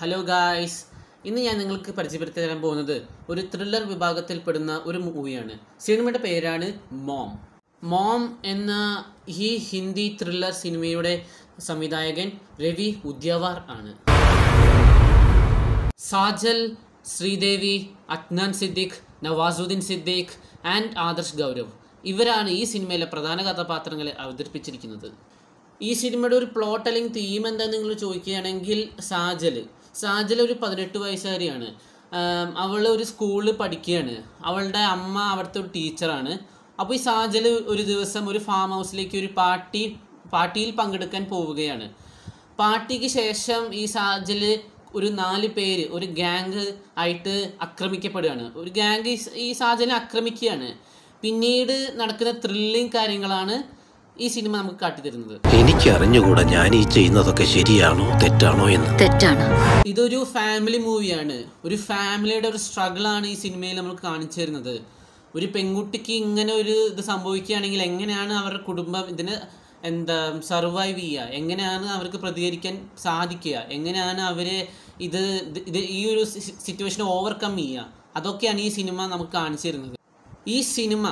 hello guys ഇന്ന് ഞാൻ നിങ്ങൾക്ക് പരിചയപ്പെടുത്തി തരാൻ പോകുന്നത് ഒരു ത്രില്ലർ വിഭാഗത്തിൽപ്പെടുന്ന ഒരു മൂവിയാണ് സിനിമയുടെ പേരാണ് മോം മോം എന്ന ഈ ഹിന്ദി ത്രില്ലർ സിനിമയുടെ സംവിധായകൻ രവി ഉദ്യവാർ ആണ് സാജൽ ശ്രീദേവി അദ്നാൻ സിദ്ദിഖ് നവാസുദ്ദീൻ സിദ്ദിഖ് ആൻഡ് ആദർശ് ഗൗരവ് ഇവരാണ് ഈ സിനിമയിലെ പ്രധാന കഥാപാത്രങ്ങളെ അവതരിപ്പിച്ചിരിക്കുന്നത് ഈ സിനിമയുടെ ഒരു പ്ലോട്ട് അല്ലെങ്കിൽ തീം എന്താണെന്ന് നിങ്ങൾ ചോദിക്കുകയാണെങ്കിൽ സാജൽ സാജൽ ഒരു പതിനെട്ട് വയസ്സുകാരിയാണ് അവൾ ഒരു സ്കൂളിൽ പഠിക്കുകയാണ് അവളുടെ അമ്മ അവിടുത്തെ ഒരു ടീച്ചറാണ് അപ്പോൾ ഈ സാജൽ ഒരു ദിവസം ഒരു ഫാം ഹൗസിലേക്ക് ഒരു പാർട്ടി പാർട്ടിയിൽ പങ്കെടുക്കാൻ പോവുകയാണ് പാർട്ടിക്ക് ശേഷം ഈ സാജല് ഒരു നാല് പേര് ഒരു ഗ്യാങ് ആയിട്ട് ആക്രമിക്കപ്പെടുകയാണ് ഒരു ഗ്യാങ് ഈ സാജനെ ആക്രമിക്കുകയാണ് പിന്നീട് നടക്കുന്ന ത്രില്ലിങ് കാര്യങ്ങളാണ് ഈ സിനിമ നമുക്ക് കാട്ടിത്തരുന്നത് എനിക്ക് അറിഞ്ഞുകൂടാ ഞാൻ ഈ ചെയ്യുന്നതൊക്കെ ശരിയാണോ തെറ്റാണോ എന്ന് തെറ്റാണ് ഇതൊരു ഫാമിലി മൂവിയാണ് ഒരു ഫാമിലിയുടെ ഒരു സ്ട്രഗിളാണ് ഈ സിനിമയിൽ നമ്മൾ കാണിച്ചു തരുന്നത് ഒരു പെൺകുട്ടിക്ക് ഇങ്ങനെ ഒരു ഇത് സംഭവിക്കുകയാണെങ്കിൽ എങ്ങനെയാണ് അവരുടെ കുടുംബം ഇതിന് എന്താ സർവൈവ് ചെയ്യുക എങ്ങനെയാണ് അവർക്ക് പ്രതികരിക്കാൻ സാധിക്കുക എങ്ങനെയാണ് അവരെ ഇത് ഇത് ഇത് ഈ ഒരു സിറ്റുവേഷൻ ഓവർകം ചെയ്യുക അതൊക്കെയാണ് ഈ സിനിമ നമുക്ക് കാണിച്ചു തരുന്നത് ഈ സിനിമ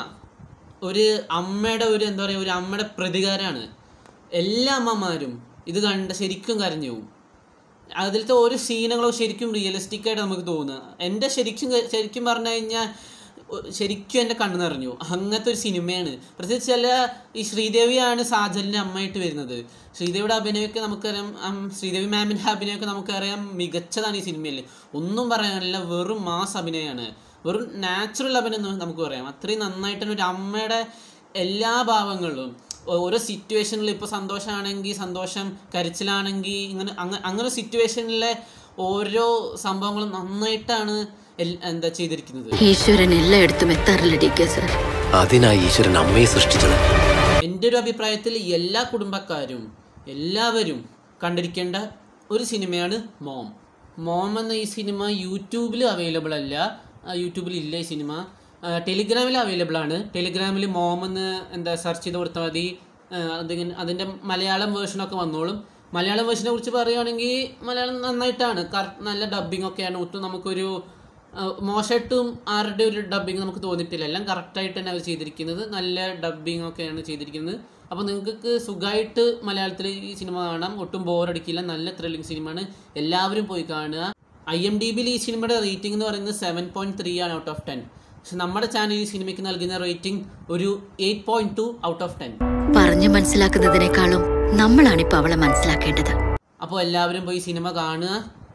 ഒരു അമ്മയുടെ ഒരു എന്താ പറയുക ഒരു അമ്മയുടെ പ്രതികാരമാണ് എല്ലാ അമ്മമാരും ഇത് കണ്ട് ശരിക്കും കരഞ്ഞു പോകും അതിലത്തെ ഓരോ സീനുകളും ശരിക്കും റിയലിസ്റ്റിക് ആയിട്ട് നമുക്ക് തോന്നുക എൻ്റെ ശരിക്കും ശരിക്കും പറഞ്ഞു കഴിഞ്ഞാൽ ശരിക്കും എൻ്റെ കണ്ണു നിറഞ്ഞു അങ്ങനത്തെ ഒരു സിനിമയാണ് പ്രത്യേകിച്ച് ചില ഈ ശ്രീദേവിയാണ് സാജലിൻ്റെ അമ്മയായിട്ട് വരുന്നത് ശ്രീദേവിയുടെ അഭിനയമൊക്കെ നമുക്കറിയാം ഉം, ശ്രീദേവി മാമിൻ്റെ അഭിനയമൊക്കെ നമുക്കറിയാം മികച്ചതാണ് ഈ സിനിമയിൽ ഒന്നും പറയാനില്ല വെറും മാസ് അഭിനയമാണ് വെറും നാച്ചുറൽ അഭിനയം എന്ന് നമുക്ക് പറയാം അത്രയും നന്നായിട്ടാണ് ഒരു അമ്മയുടെ എല്ലാ ഭാവങ്ങളിലും ഓ- ഓരോ സിറ്റുവേഷനിൽ ഇപ്പോൾ സന്തോഷമാണെങ്കിൽ സന്തോഷം കരച്ചിലാണെങ്കിൽ ഇങ്ങനെ അങ്ങ അങ്ങനെ സിറ്റുവേഷനിലെ ഓരോ സംഭവങ്ങളും നന്നായിട്ടാണ് എൽ- എന്താ ചെയ്തിരിക്കുന്നത് ഈശ്വരൻ എല്ലായിടത്തും എത്താറില്ല ഡി കെ സർ അതിനായി ഈശ്വരൻ അമ്മയെ സൃഷ്ടിച്ചത് എൻ്റെ ഒരു അഭിപ്രായത്തിൽ എല്ലാ കുടുംബക്കാരും എല്ലാവരും കണ്ടിരിക്കേണ്ട ഒരു സിനിമയാണ് മോം മോം എന്ന ഈ സിനിമ യൂട്യൂബിൽ അവൈലബിൾ അല്ല ആ, യൂട്യൂബിൽ ഇല്ല ഈ സിനിമ ആ, ടെലിഗ്രാമിൽ അവൈലബിൾ ആണ് ടെലിഗ്രാമിൽ മോം എന്ന് എന്താ സെർച്ച് ചെയ്ത് കൊടുത്താൽ മതി ആ, അതിങ്ങനെ അതിൻ്റെ മലയാളം വേർഷനൊക്കെ വന്നോളും മലയാളം വേർഷനെ കുറിച്ച് പറയുകയാണെങ്കിൽ മലയാളം നന്നായിട്ടാണ് കറ- നല്ല ഡബ്ബിംഗ് ഒക്കെയാണ് ഒട്ടും നമുക്കൊരു ആ, മോശമായിട്ടും ആരുടെ ഒരു ഡബ്ബിങ് നമുക്ക് തോന്നിയിട്ടില്ല എല്ലാം കറക്റ്റായിട്ട് തന്നെ അവർ ചെയ്തിരിക്കുന്നത് നല്ല ഡബ്ബിങ് ഒക്കെയാണ് ചെയ്തിരിക്കുന്നത് അപ്പോൾ നിങ്ങൾക്ക് സുഖമായിട്ട് മലയാളത്തിൽ ഈ സിനിമ കാണാം ഒട്ടും ബോറടിക്കില്ല നല്ല ത്രില്ലിംഗ് സിനിമയാണ് എല്ലാവരും പോയി കാണുക ഐ എം ഡി ബിയിൽ ഈ സിനിമയുടെ റേറ്റിംഗ് എന്ന് പറയുന്നത് സെവൻ പോയിൻറ്റ് ത്രീ ആണ് ഔട്ട് ഓഫ് ടെൻ പക്ഷെ നമ്മുടെ ചാനൽ ഈ സിനിമയ്ക്ക് നൽകുന്ന റേറ്റിംഗ് ഒരു eight point two out of ten പറഞ്ഞു മനസ്സിലാക്കുന്നതിനേക്കാളും നമ്മളാണിപ്പോ അവളെ മനസ്സിലാക്കേണ്ടത് അപ്പോൾ എല്ലാവരും പോയി സിനിമ കാണുക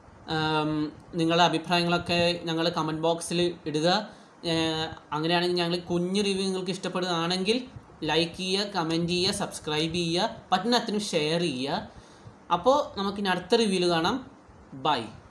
ആം, നിങ്ങളുടെ അഭിപ്രായങ്ങളൊക്കെ ഞങ്ങൾ കമൻറ്റ് ബോക്സിൽ ഇടുക ഏഹ്, അങ്ങനെയാണെങ്കിൽ ഞങ്ങൾ കുഞ്ഞു റിവ്യൂ നിങ്ങൾക്ക് ഇഷ്ടപ്പെടുകയാണെങ്കിൽ ലൈക്ക് ചെയ്യുക കമൻറ്റ് ചെയ്യുക സബ്സ്ക്രൈബ് ചെയ്യുക പറ്റുന്ന അത്രയും ഷെയർ ചെയ്യുക അപ്പോൾ നമുക്കിനി അടുത്ത റിവ്യൂവിൽ കാണാം ബൈ